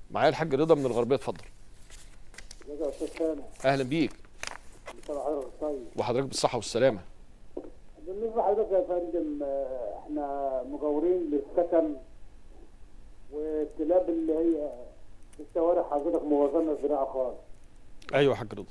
معايا الحاج رضا من الغربيه اتفضل ازيك يا استاذ سامح اهلا بيك مساء حضرتك طيب وحضرتك بالصحه والسلامه بالنسبه لحضرتك يا فندم آه، احنا مجاورين للسكن والكلاب اللي هي في الشوارع حضرتك موازنه الزراعه خالص ايوه يا حاج رضا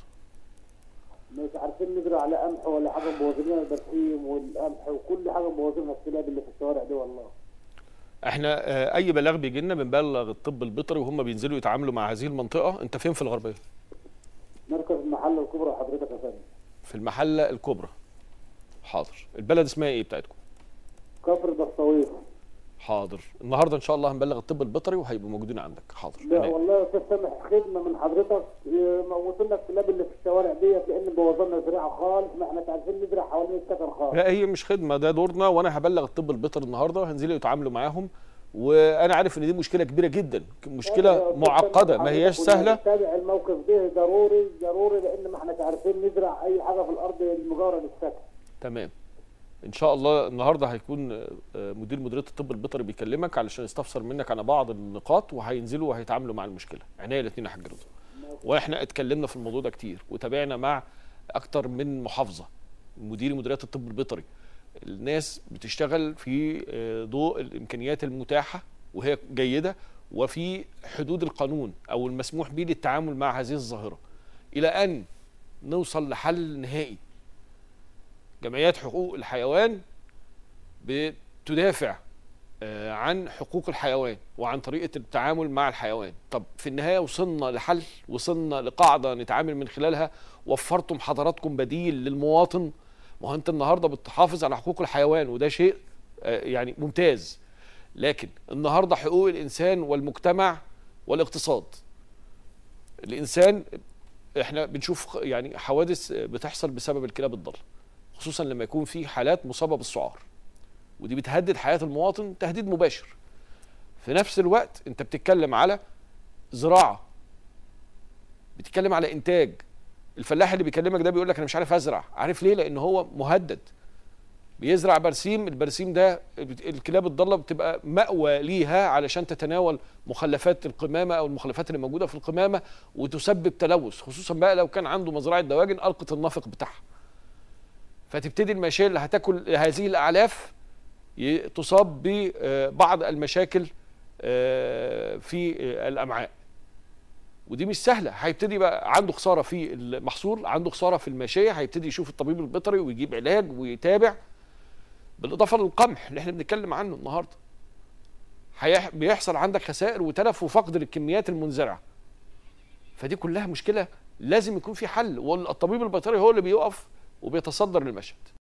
مش عارفين نزرع على قمح ولا حاجه موازنين البرسيم والقمح وكل حاجه موازنها الكلاب اللي في الشوارع دي والله احنا آه، اي بلاغ بيجي لنا بنبلغ الطب البيطري وهم بينزلوا يتعاملوا مع هذه المنطقه انت فين في الغربيه مركز المحله الكبرى حضرتك يا فندم في المحله الكبرى حاضر البلد اسمها ايه بتاعتكم كفر دستوير حاضر النهارده ان شاء الله هنبلغ الطب البيطري وهيبقوا موجودين عندك حاضر لا تمام. والله يا استاذ سامح خدمه من حضرتك موتوا لنا الكلاب اللي في الشوارع ديت لان بوظنا الزراعه خالص ما احنا مش عارفين نزرع حوالين السكن خالص لا هي مش خدمه ده دورنا وانا هبلغ الطب البيطري النهارده هنزلوا يتعاملوا معاهم وانا عارف ان دي مشكله كبيره جدا مشكله معقده ما هياش سهله نتابع الموقف ده ضروري ضروري لان ما احناش عارفين نزرع اي حاجه في الارض المجاوره للسكن تمام ان شاء الله النهارده هيكون آه، مدير مديريه الطب البيطري بيكلمك علشان يستفسر منك عن بعض النقاط وهينزلوا وهيتعاملوا مع المشكله عينيا الاثنين يا حاج رضا واحنا اتكلمنا في الموضوع ده كتير وتابعنا مع اكتر من محافظه مدير مديريات الطب البيطري الناس بتشتغل في آه، ضوء الامكانيات المتاحه وهي جيده وفي حدود القانون او المسموح به للتعامل مع هذه الظاهره الى ان نوصل لحل نهائي جمعيات حقوق الحيوان بتدافع آه، عن حقوق الحيوان وعن طريقة التعامل مع الحيوان طب في النهاية وصلنا لحل وصلنا لقاعدة نتعامل من خلالها وفرتم حضراتكم بديل للمواطن ما هو انت النهاردة بتحافظ على حقوق الحيوان وده شيء آه، يعني ممتاز لكن النهاردة حقوق الإنسان والمجتمع والاقتصاد الإنسان احنا بنشوف يعني حوادث بتحصل بسبب الكلاب الضالة خصوصا لما يكون في حالات مصابه بالسعار ودي بتهدد حياه المواطن تهديد مباشر في نفس الوقت انت بتتكلم على زراعه بتتكلم على انتاج الفلاح اللي بيكلمك ده بيقول لك انا مش عارف ازرع عارف ليه لان هو مهدد بيزرع برسيم البرسيم ده الكلاب الضاله بتبقى مأوى ليها علشان تتناول مخلفات القمامه او المخلفات اللي موجوده في القمامه وتسبب تلوث خصوصا بقى لو كان عنده مزرعه دواجن القت النافق بتاعها فتبتدي الماشيه اللي هتاكل هذه الاعلاف ي- تصاب ببعض المشاكل آه، في آه، الامعاء ودي مش سهله هيبتدي بقى عنده خساره في المحصول عنده خساره في الماشيه هيبتدي يشوف الطبيب البيطري ويجيب علاج ويتابع بالاضافه للقمح اللي احنا بنتكلم عنه النهارده هيح- بيحصل عندك خسائر وتلف وفقد للكميات المنزرعه فدي كلها مشكله لازم يكون في حل والطبيب البيطري هو اللي بيقف وبيتصدر للمشهد